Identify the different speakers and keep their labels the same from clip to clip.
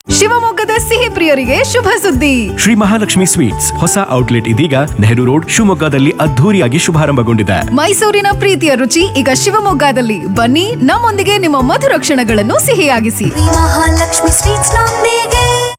Speaker 1: ಶಿವಮೊಗ್ಗದ ಸಿಹಿ ಪ್ರಿಯರಿಗೆ ಶುಭ ಸುದ್ದಿ
Speaker 2: ಶ್ರೀ ಮಹಾಲಕ್ಷ್ಮಿ ಸ್ವೀಟ್ಸ್ ಹೊಸ ಔಟ್ಲೆಟ್ ಇದೀಗ ನೆಹರು ರೋಡ್ ಶಿವಮೊಗ್ಗದಲ್ಲಿ ಅದ್ಧೂರಿಯಾಗಿ ಶುಭಾರಂಭಗೊಂಡಿದೆ
Speaker 1: ಮೈಸೂರಿನ ಪ್ರೀತಿಯ ರುಚಿ ಈಗ ಶಿವಮೊಗ್ಗದಲ್ಲಿ ಬನ್ನಿ ನಮ್ಮೊಂದಿಗೆ ನಿಮ್ಮ ಮಧುರ ಕ್ಷಣಗಳನ್ನು ಸಿಹಿಯಾಗಿಸಿ
Speaker 3: ಮಹಾಲಕ್ಷ್ಮಿ ಸ್ವೀಟ್ಸ್ ನೊಂದಿಗೆ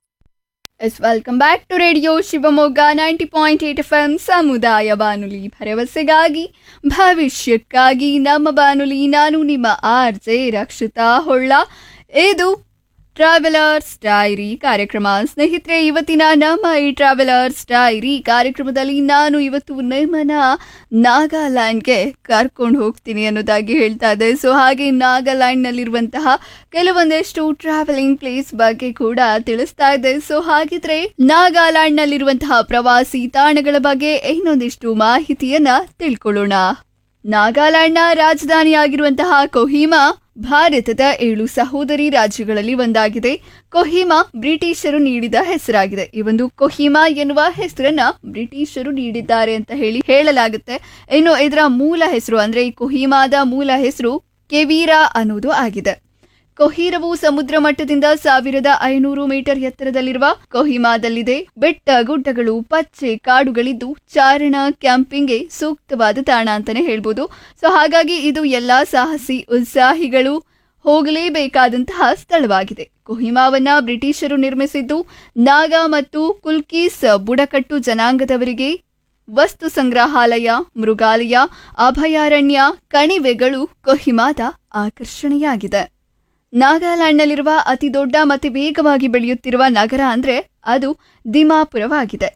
Speaker 4: yes welcome back to radio Shivamogga ninety point eight F M ಸಮುದಾಯ ಬಾನುಲಿ ಭರವಸೆಗಾಗಿ ಭವಿಷ್ಯಕ್ಕಾಗಿ ನಮ್ಮ ಬಾನುಲಿ ನಾನು ನಿಮ್ಮ ಆರ್ ಜೆ ರಕ್ಷಿತಾ ಹೊಳ್ಳ ಇದು ಟ್ರಾವೆಲರ್ಸ್ ಡೈರಿ ಕಾರ್ಯಕ್ರಮ ಸ್ನೇಹಿತರೆ ಇವತ್ತಿನ ನಮ್ಮ ಈ ಟ್ರಾವೆಲರ್ಸ್ ಡೈರಿ ಕಾರ್ಯಕ್ರಮದಲ್ಲಿ ನಾನು ಇವತ್ತು ನಿಮ್ಮನ್ನ ನಾಗಾಲ್ಯಾಂಡ್ಗೆ ಕರ್ಕೊಂಡು ಹೋಗ್ತೀನಿ ಅನ್ನೋದಾಗಿ ಹೇಳ್ತಾ ಇದ್ದೆ ಸೊ ಹಾಗೆ ನಾಗಾಲ್ಯಾಂಡ್ನಲ್ಲಿರುವಂತಹ ಕೆಲವೊಂದಷ್ಟು ಟ್ರಾವೆಲಿಂಗ್ ಪ್ಲೇಸ್ ಬಗ್ಗೆ ಕೂಡ ತಿಳಿಸ್ತಾ ಇದೆ ಸೊ ಹಾಗಿದ್ರೆ ನಾಗಾಲ್ಯಾಂಡ್ನಲ್ಲಿರುವಂತಹ ಪ್ರವಾಸಿ ತಾಣಗಳ ಬಗ್ಗೆ ಇನ್ನೊಂದಿಷ್ಟು ಮಾಹಿತಿಯನ್ನ ತಿಳ್ಕೊಳ್ಳೋಣ ನಾಗಾಲ್ಯಾಂಡ್ನ ರಾಜಧಾನಿಯಾಗಿರುವಂತಹ ಕೊಹಿಮಾ ಭಾರತದ ಏಳು ಸಹೋದರಿ ರಾಜ್ಯಗಳಲ್ಲಿ ಒಂದಾಗಿದೆ ಕೊಹಿಮಾ ಬ್ರಿಟಿಷರು ನೀಡಿದ ಹೆಸರಾಗಿದೆ ಈ ಒಂದು ಕೊಹಿಮಾ ಎನ್ನುವ ಹೆಸರನ್ನ ಬ್ರಿಟಿಷರು ನೀಡಿದ್ದಾರೆ ಅಂತ ಹೇಳಿ ಹೇಳಲಾಗುತ್ತೆ ಇನ್ನು ಇದರ ಮೂಲ ಹೆಸರು ಅಂದ್ರೆ ಈ ಕೊಹಿಮಾದ ಮೂಲ ಹೆಸರು ಕೆವೀರಾ ಅನ್ನೋದು ಆಗಿದೆ ಕೊಹೀರವು ಸಮುದ್ರ ಮಟ್ಟದಿಂದ ಸಾವಿರದ ಐನೂರು ಮೀಟರ್ ಎತ್ತರದಲ್ಲಿರುವ ಕೊಹಿಮಾದಲ್ಲಿದೆ ಬೆಟ್ಟ ಗುಡ್ಡಗಳು ಪಚ್ಚೆ ಕಾಡುಗಳಿದ್ದು ಚಾರಣ ಕ್ಯಾಂಪಿಂಗ್ಗೆ ಸೂಕ್ತವಾದ ತಾಣ ಅಂತಾನೆ ಹೇಳ್ಬೋದು ಸೊ ಹಾಗಾಗಿ ಇದು ಎಲ್ಲಾ ಸಾಹಸಿ ಉತ್ಸಾಹಿಗಳು ಹೋಗಲೇಬೇಕಾದಂತಹ ಸ್ಥಳವಾಗಿದೆ ಕೊಹಿಮಾವನ್ನ ಬ್ರಿಟಿಷರು ನಿರ್ಮಿಸಿದ್ದು ನಾಗಾ ಮತ್ತು ಕುಲ್ಕೀಸ್ ಬುಡಕಟ್ಟು ಜನಾಂಗದವರಿಗೆ ವಸ್ತು ಸಂಗ್ರಹಾಲಯ ಮೃಗಾಲಯ ಅಭಯಾರಣ್ಯ ಕಣಿವೆಗಳು ಕೊಹಿಮಾದ ಆಕರ್ಷಣೆಯಾಗಿದೆ ನಾಗಾಲ್ಯಾಂಡ್ನಲ್ಲಿರುವ ಅತಿ ದೊಡ್ಡ ಮತ್ತು ವೇಗವಾಗಿ ಬೆಳೆಯುತ್ತಿರುವ ನಗರ ಅಂದ್ರೆ ಅದು ದಿಮಾಪುರವಾಗಿದೆ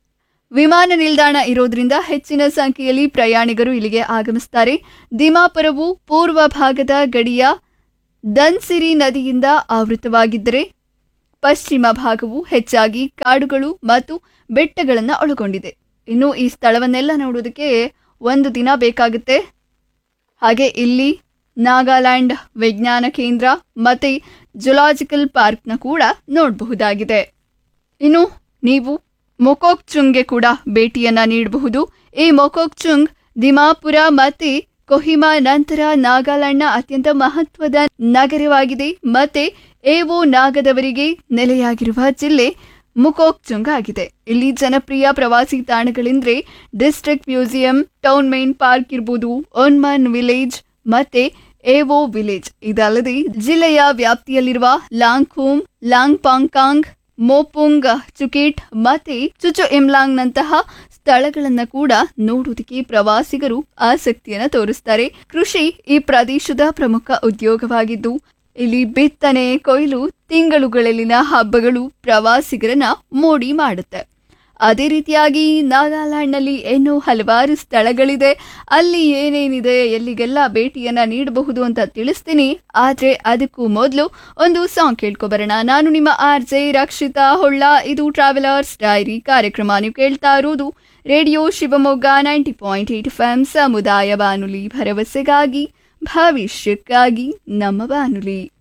Speaker 4: ವಿಮಾನ ನಿಲ್ದಾಣ ಇರೋದ್ರಿಂದ ಹೆಚ್ಚಿನ ಸಂಖ್ಯೆಯಲ್ಲಿ ಪ್ರಯಾಣಿಗರು ಇಲ್ಲಿಗೆ ಆಗಮಿಸ್ತಾರೆ ದಿಮಾಪುರವು ಪೂರ್ವ ಭಾಗದ ಗಡಿಯ ದನ್ಸಿರಿ ನದಿಯಿಂದ ಆವೃತವಾಗಿದ್ದರೆ ಪಶ್ಚಿಮ ಭಾಗವು ಹೆಚ್ಚಾಗಿ ಕಾಡುಗಳು ಮತ್ತು ಬೆಟ್ಟಗಳನ್ನು ಒಳಗೊಂಡಿದೆ ಇನ್ನು ಈ ಸ್ಥಳವನ್ನೆಲ್ಲ ನೋಡೋದಕ್ಕೆ ಒಂದು ದಿನ ಬೇಕಾಗುತ್ತೆ ಹಾಗೆ ಇಲ್ಲಿ ನಾಗಾಲ್ಯಾಂಡ್ ವಿಜ್ಞಾನ ಕೇಂದ್ರ ಮತ್ತು ಜುಲಾಜಿಕಲ್ ಪಾರ್ಕ್ನ ಕೂಡ ನೋಡಬಹುದಾಗಿದೆ ಇನ್ನು ನೀವು ಮೊಕೋಕ್ಚುಂಗ್ಗೆ ಕೂಡ ಭೇಟಿಯನ್ನ ನೀಡಬಹುದು ಈ ಮೊಕೋಕ್ಚುಂಗ್ ದಿಮಾಪುರ ಮತ್ತು ಕೊಹಿಮಾ ನಂತರ ನಾಗಾಲ್ಯಾಂಡ್ನ ಅತ್ಯಂತ ಮಹತ್ವದ ನಗರವಾಗಿದೆ ಮತ್ತೆ ಏವೋ ನಾಗದವರಿಗೆ ನೆಲೆಯಾಗಿರುವ ಜಿಲ್ಲೆ ಮುಕೋಕ್ಚುಂಗ್ ಆಗಿದೆ ಇಲ್ಲಿ ಜನಪ್ರಿಯ ಪ್ರವಾಸಿ ತಾಣಗಳೆಂದ್ರೆ district museum town main park ಇರ್ಬೋದು ಒನ್ಮನ್ ವಿಲೇಜ್ ಮತ್ತೆ ಏವೋ ವಿಲೇಜ್ ಇದಲ್ಲದೆ ಜಿಲ್ಲೆಯ ವ್ಯಾಪ್ತಿಯಲ್ಲಿರುವ ಲಾಂಗ್ಖೂಮ್ ಲಾಂಗ್ ಪಾಂಕಾಂಗ್ ಮೋಪುಂಗ್ ಚುಕೇಟ್ ಮತ್ತೆ ಚುಚು ಇಮ್ಲಾಂಗ್ ನಂತಹ ಸ್ಥಳಗಳನ್ನ ಕೂಡ ನೋಡುವುದಕ್ಕೆ ಪ್ರವಾಸಿಗರು ಆಸಕ್ತಿಯನ್ನ ತೋರಿಸ್ತಾರೆ ಕೃಷಿ ಈ ಪ್ರದೇಶದ ಪ್ರಮುಖ ಉದ್ಯೋಗವಾಗಿದ್ದು ಇಲ್ಲಿ ಬಿತ್ತನೆ ಕೊಯ್ಲು ತಿಂಗಳುಗಳಲ್ಲಿನ ಹಬ್ಬಗಳು ಪ್ರವಾಸಿಗರನ್ನ ಮೋಡಿ ಮಾಡುತ್ತೆ ಅದೇ ರೀತಿಯಾಗಿ ನಾಗಾಲ್ಯಾಂಡ್ನಲ್ಲಿ ಇನ್ನೂ ಹಲವಾರು ಸ್ಥಳಗಳಿದೆ ಅಲ್ಲಿ ಏನೇನಿದೆ ಎಲ್ಲಿಗೆಲ್ಲ ಭೇಟಿಯನ್ನ ನೀಡಬಹುದು ಅಂತ ತಿಳಿಸ್ತೀನಿ ಆದ್ರೆ ಅದಕ್ಕೂ ಮೊದಲು ಒಂದು ಸಾಂಗ್ ಕೇಳ್ಕೊಬರೋಣ ನಾನು ನಿಮ್ಮ ಆರ್ ಜೆ ರಕ್ಷಿತಾ ಹೊಳ್ಳ ಇದು ಟ್ರಾವೆಲರ್ಸ್ ಡೈರಿ ಕಾರ್ಯಕ್ರಮ ನೀವು ಕೇಳ್ತಾ ಇರೋದು radio Shivamogga ninety point eight F M ಸಮುದಾಯ ಬಾನುಲಿ ಭರವಸೆಗಾಗಿ ಭವಿಷ್ಯಕ್ಕಾಗಿ ನಮ್ಮ ಬಾನುಲಿ